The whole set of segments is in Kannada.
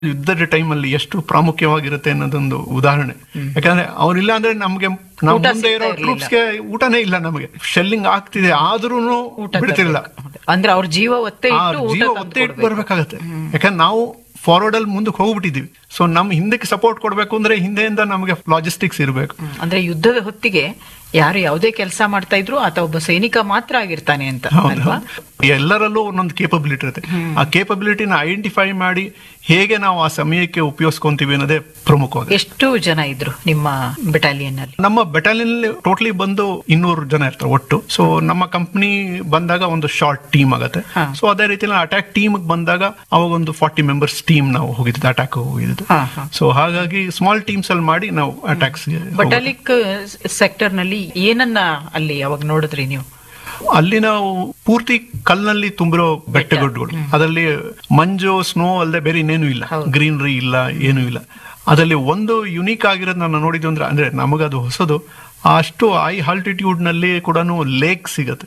ಯುದ್ಧದ ಟೈಮಲ್ಲಿ ಎಷ್ಟು ಪ್ರಾಮುಖ್ಯವಾಗಿರುತ್ತೆ ಅನ್ನೋದೊಂದು ಉದಾಹರಣೆ ಯಾಕಂದ್ರೆ ಅವ್ರಿಲ್ಲ ಅಂದ್ರೆ ನಮ್ಗೆ ನಾವು ಊಟ ಮುಂದೆ ಇರೋ ಸಿಗ್ತಾ ಇರ್ಲಿಲ್ಲ. ಟ್ರೂಪ್ಸ್ಗೆ ಊಟನೇ ಇಲ್ಲ ನಮಗೆ ಶೆಲ್ಲಿಂಗ್ ಆಗ್ತಿದೆ ಆದ್ರೂ ಊಟ ಬಿಡ್ತಿರ್ಲಿಲ್ಲ ತರ್ಬೇಕು. ಅಂದ್ರೆ ಅವ್ರ ಜೀವ ಒತ್ತೆ ಆ ಇಟ್ಟು ಊಟ ಜೀವ ತಂದು ಒತ್ತೆ ಇಟ್ಟು ಕೊಡ್ಬೇಕು. ಬರ್ಬೇಕಾಗತ್ತೆ ಯಾಕಂದ್ರೆ ನಾವು ಫಾರ್ವರ್ಡ್ ಅಲ್ಲಿ ಮುಂದಕ್ಕೆ ಹೋಗ್ಬಿಟ್ಟಿದೀವಿ ಸೊ ನಮ್ ಹಿಂದಕ್ಕೆ ಸಪೋರ್ಟ್ ಕೊಡ್ಬೇಕು ಅಂದ್ರೆ ಹಿಂದೆಯಿಂದ ನಮಗೆ ಲಾಜಿಸ್ಟಿಕ್ಸ್ ಇರಬೇಕು ಹ್ಮ್. ಅಂದ್ರೆ ಯುದ್ಧದ ಹೊತ್ತಿಗೆ ಯಾರು ಯಾವುದೇ ಕೆಲಸ ಮಾಡ್ತಾ ಇದ್ರು ಆತ ಒಬ್ಬ ಸೈನಿಕ ಮಾತ್ರ ಆಗಿರ್ತಾನೆ ಅಂತ ಅಲ್ವಾ ಎಲ್ಲರಲ್ಲೂ ಒಂದೊಂದು ಕೇಪಬಿಲಿಟಿ ಇರುತ್ತೆ ಆ ಕೇಪಬಿಲಿಟಿನ ಐಡೆಂಟಿಫೈ ಮಾಡಿ ಹೇಗೆ ನಾವು ಆ ಸಮಯಕ್ಕೆ ಉಪಯೋಗಿಸ್ಕೊಂತೀವಿ ಅನ್ನೋದೇ ಪ್ರಮುಖವಾಗಿದೆ ಎಷ್ಟು ಜನ ಇದ್ರು ನಿಮ್ಮ ಬೆಟಾಲಿಯನ್ ಅಲ್ಲಿ ನಮ್ಮ ಬೆಟಾಲಿಯನ್ ಟೋಟಲಿ ಬಂದು ಇನ್ನೂರು ಜನ ಇರ್ತಾರೆ ಒಟ್ಟು ಸೊ ನಮ್ಮ ಕಂಪ್ನಿ ಬಂದಾಗ ಒಂದು ಶಾರ್ಟ್ ಟೀಮ್ ಆಗತ್ತೆ ಹಾ. ಸೊ ಅದೇ ರೀತಿ ಅಟ್ಯಾಕ್ ಟೀಮ್ ಬಂದಾಗ ಅವಾಗ ಒಂದು ಫಾರ್ಟಿ ಮೆಂಬರ್ಸ್ ಟೀಮ್ ನಾವು ಹೋಗಿದ್ದು ಅಟ್ಯಾಕ್ ಹೋಗಿದ್ದು ಹಾ, ಹಾ. ಸೊ ಹಾಗಾಗಿ ಸ್ಮಾಲ್ ಟೀಮ್ಸ್ ಅಲ್ಲಿ ಮಾಡಿ ನಾವು ಅಟ್ಯಾಕ್ಸ್ ಬಟಾಲಿಕ್ ಸೆಕ್ಟರ್ ನಲ್ಲಿ ಏನನ್ನ ಅಲ್ಲಿ ಅವಾಗ ನೋಡಿದ್ರಿ ನೀವು ಅಲ್ಲಿ ನಾವು ಪೂರ್ತಿ ಕಲ್ಲಿನಲ್ಲಿ ತುಂಬಿರೋ ಬೆಟ್ಟಗುಡ್ಡಗಳು ಅದರಲ್ಲಿ ಮಂಜು ಸ್ನೋ ಅಲ್ಲದೆ ಬೇರೆ ಇನ್ನೇನು ಇಲ್ಲ ಹೌದು. ಗ್ರೀನರಿ ಇಲ್ಲ ಏನೂ ಇಲ್ಲ ಅದರಲ್ಲಿ ಒಂದು ಯುನೀಕ್ ಆಗಿರೋದು ನಾನು ನೋಡಿದ್ದು ಅಂದ್ರೆ ಅಂದ್ರೆ ನಮಗದು ಹೊಸದು ಅಷ್ಟು ಹೈ ಆಲ್ಟಿಟ್ಯೂಡ್ ನಲ್ಲಿ ಕೂಡ ಲೇಕ್ ಸಿಗತ್ತೆ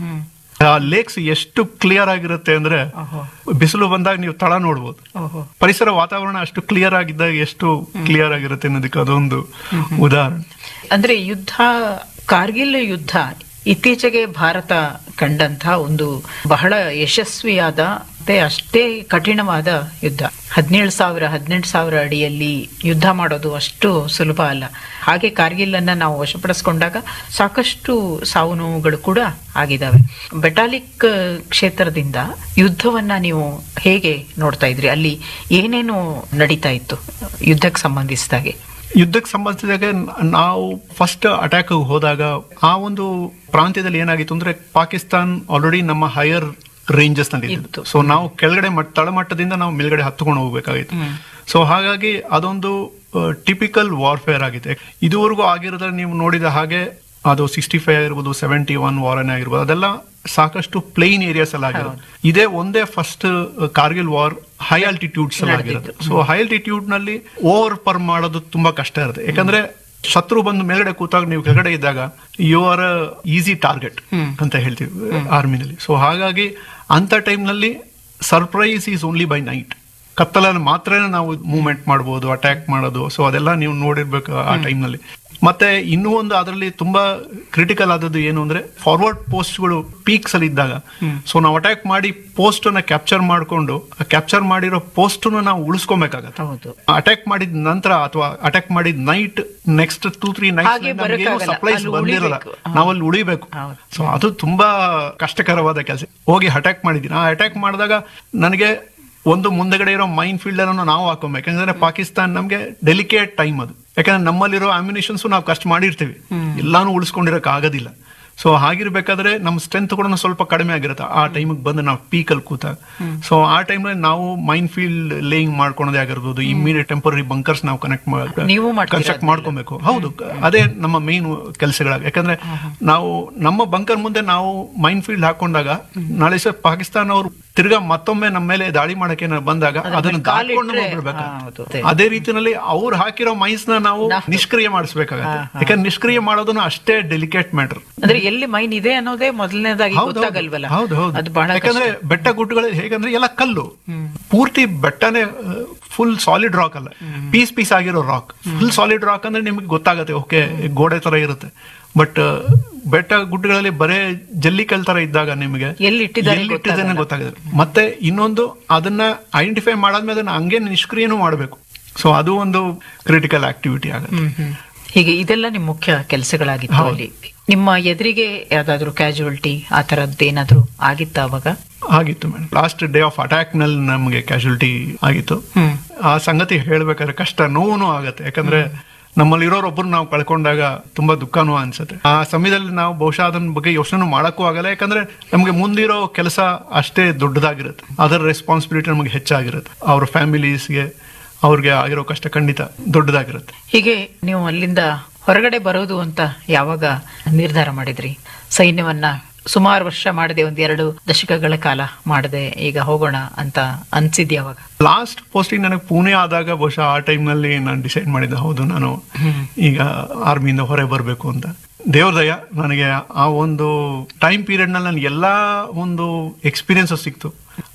ಆ ಲೇಕ್ಸ್ ಎಷ್ಟು ಕ್ಲಿಯರ್ ಆಗಿರುತ್ತೆ ಅಂದ್ರೆ ಓಹೋ. ಬಿಸಿಲು ಬಂದಾಗ ನೀವು ತಳ ನೋಡ್ಬೋದು ಓಹೋ ಪರಿಸರ ವಾತಾವರಣ ಅಷ್ಟು ಕ್ಲಿಯರ್ ಆಗಿದ್ದಾಗ ಎಷ್ಟು ಕ್ಲಿಯರ್ ಆಗಿರುತ್ತೆ ಅನ್ನೋದಕ್ಕೆ ಅದೊಂದು ಉದಾಹರಣೆ ಅಂದ್ರೆ ಯುದ್ಧ ಕಾರ್ಗಿಲ್ ಯುದ್ಧ ಇತ್ತೀಚೆಗೆ ಭಾರತ ಕಂಡಂತ ಒಂದು ಬಹಳ ಯಶಸ್ವಿಯಾದ ಮತ್ತೆ ಅಷ್ಟೇ ಕಠಿಣವಾದ ಯುದ್ಧ ಹದಿನೇಳು ಸಾವಿರ ಹದಿನೆಂಟು ಸಾವಿರ ಅಡಿಯಲ್ಲಿ ಯುದ್ಧ ಮಾಡೋದು ಅಷ್ಟು ಸುಲಭ ಅಲ್ಲ ಹಾಗೆ ಕಾರ್ಗಿಲ್ ಅನ್ನ ನಾವು ವಶಪಡಿಸ್ಕೊಂಡಾಗ ಸಾಕಷ್ಟು ಸಾವು ನೋವುಗಳು ಕೂಡ ಆಗಿದಾವೆ ಬೆಟಾಲಿಕ್ ಕ್ಷೇತ್ರದಿಂದ ಯುದ್ಧವನ್ನ ನೀವು ಹೇಗೆ ನೋಡ್ತಾ ಇದ್ರಿ ಅಲ್ಲಿ ಏನೇನು ನಡೀತಾ ಇತ್ತು ಯುದ್ಧಕ್ಕೆ ಸಂಬಂಧಿಸಿದಾಗೆ ಯುದ್ಧಕ್ಕೆ ಸಂಬಂಧಿಸಿದಾಗ ನಾವು ಫಸ್ಟ್ ಅಟ್ಯಾಕ್ ಹೋದಾಗ ಆ ಒಂದು ಪ್ರಾಂತ್ಯದಲ್ಲಿ ಏನಾಗಿತ್ತು ಅಂದ್ರೆ ಪಾಕಿಸ್ತಾನ್ ಆಲ್ರೆಡಿ ನಮ್ಮ ಹೈಯರ್ ರೇಂಜಸ್ ನಲ್ಲಿ ಇತ್ತು. ಇತ್ತು ಸೊ ನಾವು ಕೆಳಗಡೆ ಮಟ್ಟ ತಳಮಟ್ಟದಿಂದ ನಾವು ಮೇಲ್ಗಡೆ ಹತ್ಕೊಂಡು ಹೋಗ್ಬೇಕಾಗಿತ್ತು ಸೊ ಹಾಗಾಗಿ ಅದೊಂದು ಟಿಪಿಕಲ್ ವಾರ್ಫೇರ್ ಆಗಿದೆ ಇದುವರೆಗೂ ಆಗಿರೋದ್ರೆ ನೀವು ನೋಡಿದ ಹಾಗೆ ಅದು ಸಿಕ್ಸ್ಟಿ ಫೈವ್ ಆಗಿರ್ಬೋದು ಸೆವೆಂಟಿ ಒನ್ ವಾರನೇ ಆಗಿರ್ಬೋದು ಅದೆಲ್ಲ ಸಾಕಷ್ಟು ಪ್ಲೇನ್ ಏರಿಯಾಸ್ ಅಲ್ಲಿ ಆಗಿರೋದು ಇದೇ ಒಂದೇ first Kargil war high altitudes ಅಲ್ಲಿ ಆಗಿರೋದು ಸೊ ಹೈ ಆಲ್ಟಿಟ್ಯೂಡ್ ನಲ್ಲಿ ಓವರ್ ಪರ್ ಮಾಡೋದು ತುಂಬಾ ಕಷ್ಟ ಇರುತ್ತೆ ಯಾಕಂದ್ರೆ ಶತ್ರು ಬಂದು ಮೇಲ್ಗಡೆ ಕೂತಾಗ ನೀವು ಕೆಳಗಡೆ ಇದ್ದಾಗ ಯು ಆರ್ ಈಸಿ ಟಾರ್ಗೆಟ್ ಅಂತ ಹೇಳ್ತೀವಿ ಆರ್ಮಿನಲ್ಲಿ ಸೊ ಹಾಗಾಗಿ ಅಂತ time ನಲ್ಲಿ surprise is only by night ಕತ್ತಲಲ್ಲಿ ಮಾತ್ರ ನಾವು ಮೂವ್ಮೆಂಟ್ ಮಾಡ್ಬೋದು ಅಟ್ಯಾಕ್ ಮಾಡೋದು ಸೊ ಅದೆಲ್ಲ ನೀವು ನೋಡಿರ್ಬೇಕು ಆ ಟೈಮ್ನಲ್ಲಿ ಮತ್ತೆ ಇನ್ನೂ ಒಂದು ಅದರಲ್ಲಿ ತುಂಬಾ ಕ್ರಿಟಿಕಲ್ ಆದದ್ದು ಏನು ಅಂದ್ರೆ ಫಾರ್ವರ್ಡ್ ಪೋಸ್ಟ್ಗಳು ಪೀಕ್ಸ್ ಅಲ್ಲಿ ಇದ್ದಾಗ ಸೊ ನಾವು ಅಟ್ಯಾಕ್ ಮಾಡಿ ಪೋಸ್ಟ್ ಅನ್ನ ಕ್ಯಾಪ್ಚರ್ ಮಾಡ್ಕೊಂಡು ಕ್ಯಾಪ್ಚರ್ ಮಾಡಿರೋ ಪೋಸ್ಟ್ ನಾವು ಉಳಿಸ್ಕೊಬೇಕಾಗತ್ತೆ ಹೌದು ಅಟ್ಯಾಕ್ ಮಾಡಿದ ನಂತರ ಅಥವಾ ಅಟ್ಯಾಕ್ ಮಾಡಿದ ನೈಟ್ ನೆಕ್ಸ್ಟ್ ಟೂ ತ್ರೀ ಹಾಗೆ ನೈಟ್ ಬರಕ್ಕಾಗಲ್ಲ. ಸಪ್ಲೈಸ್ ಅಲ್ಲಿ ಬಂದಿರಲ್ಲ ಉಳಿಬೇಕು. ನಾವಲ್ಲಿ ಉಳಿಬೇಕು ಹೌದು. ಸೊ ಅದು ತುಂಬಾ ಕಷ್ಟಕರವಾದ ಕೆಲಸ ಹೋಗಿ ಅಟ್ಯಾಕ್ ಮಾಡಿದ್ದೀನಿ ಆ ಅಟ್ಯಾಕ್ ಮಾಡಿದಾಗ ನನಗೆ ಒಂದು ಮುಂದೆಗಡೆ ಇರೋ ಮೈನ್ ಫೀಲ್ಡ್ ಅನ್ನು ನಾವು ಹಾಕೊಬೇಕು ಯಾಕಂದ್ರೆ ಪಾಕಿಸ್ತಾನ್ ನಮ್ಗೆ ಡೆಲಿಕೇಟ್ ಟೈಮ್ ಅದು ಯಾಕಂದ್ರೆ ನಮ್ಮಲ್ಲಿರೋ ಅಮ್ಯುನೇಷನ್ಸ್ ನಾವು ಕಷ್ಟ ಮಾಡಿರ್ತೀವಿ ಎಲ್ಲಾನು ಉಳಿಸ್ಕೊಂಡಿರಕ್ ಆಗೋದಿಲ್ಲ ಸೊ ಹಾಗಿರ್ಬೇಕಾದ್ರೆ ನಮ್ಮ ಸ್ಟ್ರೆಂತ್ ಕೂಡ ಸ್ವಲ್ಪ ಕಡಿಮೆ ಆಗಿರುತ್ತೆ ಆ ಟೈಮಿಗೆ ಬಂದು ನಾವು ಪೀಕಲ್ಲಿ ಕೂತಾಗ ಸೊ ಆ ಟೈಮ್ನಲ್ಲಿ ನಾವು ಮೈನ್ ಫೀಲ್ಡ್ ಲೇಯಿಂಗ್ ಮಾಡ್ಕೊಳೋದೇ ಆಗಿರ್ಬೋದು ಇಮಿಡಿಯೇಟ್ ಟೆಂಪರರಿ ಬಂಕರ್ಸ್ ನಾವು ಕನೆಕ್ಟ್ ನೀವು ಮಾಡ್ತೀರಾ ಕನ್ಸ್ಟ್ರಕ್ಟ್ ಮಾಡ್ಕೊಬೇಕು ಹೌದು ಅದೇ ನಮ್ಮ ಮೇನ್ ಕೆಲಸಗಳಾಗ ಯಾಕಂದ್ರೆ ನಾವು ನಮ್ಮ ಬಂಕರ್ ಮುಂದೆ ನಾವು ಮೈನ್ ಫೀಲ್ಡ್ ಹಾಕೊಂಡಾಗ ನಾಳೆ ಸರ್ ಪಾಕಿಸ್ತಾನ ಅವರು ತಿರ್ಗಾ ಮತ್ತೊಮ್ಮೆ ನಮ್ಮ ಮೇಲೆ ದಾಳಿ ಮಾಡಕ್ಕೆ ಏನಾದ್ರು ಬಂದಾಗ ಅದನ್ನು ದಾಟ್ಕೊಂಡು ಕಾಲಿಟ್ರೆ- ಹೋಗ್ಬಿಡ್ಬೇಕು ಹಾ, ಹೌದು. ಅದೇ ರೀತಿನಲ್ಲಿ ಅವ್ರು ಹಾಕಿರೋ ಮೈನ್ಸ್ ನ ನಾವು ನಿಷ್ಕ್ರಿಯ ಮಾಡಿಸ್ಬೇಕಾಗತ್ತೆ ಯಾಕಂದ್ರೆ ನಿಷ್ಕ್ರಿಯ ಮಾಡೋದನ್ನು ಅಷ್ಟೇ ಡೆಲಿಕೇಟ್ ಮ್ಯಾಟರ್ ಅಂದ್ರೆ ಎಲ್ಲಿ ಮೈನ್ ಇದೆ ಅನ್ನೋದೇ ಮೊದಲನೇದಾಗಿ ಗೊತ್ತಾಗಲ್ವಲ್ಲ ಹೌದು ಹೌದು ಅದು ಬಹಳ ಯಾಕಂದ್ರೆ ಬೆಟ್ಟ ಗುಡ್ಡಗಳು ಹೇಗಂದ್ರೆ ಎಲ್ಲ ಕಲ್ಲು ಪೂರ್ತಿ ಬೆಟ್ಟನೇ ಫುಲ್ ಸಾಲಿಡ್ ರಾಕ್ ಅಲ್ಲ ಪೀಸ್ ಪೀಸ್ ಆಗಿರೋ ರಾಕ್ ಫುಲ್ ಸಾಲಿಡ್ ರಾಕ್ ಅಂದ್ರೆ ನಿಮ್ಗೆ ಗೊತ್ತಾಗತ್ತೆ ಓಕೆ ಗೋಡೆ ತರ ಇರುತ್ತೆ ಬಟ್ ಬೆಟ್ಟ ಗುಡ್ಡಗಳಲ್ಲಿ ಬರೇ ಜಲ್ಲಿಕಲ್ ತರ ಇದ್ದಾಗ ನಿಮಗೆ ಎಲ್ಲಿ ಇಟ್ಟಿದ್ದಾರೆ ಎಲ್ಲಿ ಇಟ್ಟಿದ್ದಾನೆ ಗೊತ್ತಾಗುತ್ತೆ ಮತ್ತೆ ಇನ್ನೊಂದು ಅದನ್ನ ಐಡೆಂಟಿಫೈ ಮಾಡಾದ್ಮೇಲೆ ಅದನ್ನ ಹಂಗೆ ನಿಷ್ಕ್ರಿಯನೂ ಮಾಡಬೇಕು ಸೊ ಅದು ಒಂದು ಕ್ರಿಟಿಕಲ್ ಆಕ್ಟಿವಿಟಿ ಆಗುತ್ತೆ ಹ್ಮ್, ಹ್ಮ್. ಹೀಗೆ ಇದೆಲ್ಲ ನಿಮ್ ಮುಖ್ಯ ಕೆಲಸಗಳಾಗಿತ್ತು ಅಲ್ಲಿ ನಿಮ್ಮ ಎದುರಿಗೆ ಯಾವ್ದಾದ್ರು ಕ್ಯಾಜುವಲ್ಟಿ ಆ ತರದ್ದು ಏನಾದ್ರು ಆಗಿತ್ತ ಅವಾಗ ಆಗಿತ್ತು madam last day of attack ನಲ್ಲಿ ನಮಗೆ ಕ್ಯಾಶುಲಿಟಿ ಆಗಿತ್ತು ಹ್ಮ್ ಆ ಸಂಗತಿ ಹೇಳ್ಬೇಕಾದ್ರೆ ಕಷ್ಟ ನೋವು ಆಗತ್ತೆ ಯಾಕಂದ್ರೆ ನಮ್ಮಲ್ಲಿರೋರೊಬ್ಬರು ನಾವು ಕಳ್ಕೊಂಡಾಗ ತುಂಬಾ ದುಃಖನೂ ಅನ್ಸುತ್ತೆ ಆ ಸಮಯದಲ್ಲಿ ನಾವು ಬಹುಶಃ ಅದನ್ನ ಬಗ್ಗೆ ಯೋಚನೆ ಮಾಡಕ್ಕೂ ಆಗಲ್ಲ ಯಾಕಂದ್ರೆ ನಮಗೆ ಮುಂದಿರೋ ಕೆಲಸ ಅಷ್ಟೇ ದೊಡ್ಡದಾಗಿರುತ್ತೆ ಅದರ ರೆಸ್ಪಾನ್ಸಿಬಿಲಿಟಿ ನಮಗೆ ಹೆಚ್ಚಾಗಿರುತ್ತೆ ಅವ್ರ ಫ್ಯಾಮಿಲೀಸ್ಗೆ ಅವ್ರಿಗೆ ಆಗಿರೋ ಕಷ್ಟ ಖಂಡಿತ ದೊಡ್ಡದಾಗಿರುತ್ತೆ ಹೀಗೆ ನೀವು ಅಲ್ಲಿಂದ ಹೊರಗಡೆ ಬರೋದು ಅಂತ ಯಾವಾಗ ನಿರ್ಧಾರ ಮಾಡಿದ್ರಿ ಸೈನ್ಯವನ್ನ ಸುಮಾರು ವರ್ಷ ಮಾಡದೆ ಒಂದ್ ಎರಡು ದಶಕಗಳ ಕಾಲ ಮಾಡದೆ ಈಗ ಹೋಗೋಣ ಅಂತ ಅನ್ಸಿದ್ ಯಾವಾಗ ಲಾಸ್ಟ್ ಪೋಸ್ಟಿಂಗ್ ನನಗೆ ಪುಣೆ ಆದಾಗ ಬಹುಶಃ ಆ time ನಲ್ಲಿ ನಾನು ಡಿಸೈಡ್ ಮಾಡಿದ್ದೆ ಹೌದು ನಾನು ಈಗ ಆರ್ಮಿಯಿಂದ ಹೊರ ಬರಬೇಕು ಅಂತ ದೇವ್ರ ದಯ ನನಗೆ ಆ ಒಂದು ಟೈಮ್ ಪೀರಿಯಡ್ ನಲ್ಲಿ ನನಗೆ ಎಲ್ಲಾ ಒಂದು ಎಕ್ಸ್ಪೀರಿಯನ್ಸ್ ಸಿಕ್ತು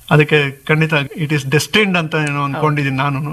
ಅದಕ್ಕೆ ಖಂಡಿತ ಇಟ್ ಇಸ್ ಡೆಸ್ಟಿನ್ಡ್ ಅಂತ ಏನೋ ಅನ್ಕೊಂಡಿದ್ದೀನಿ ನಾನು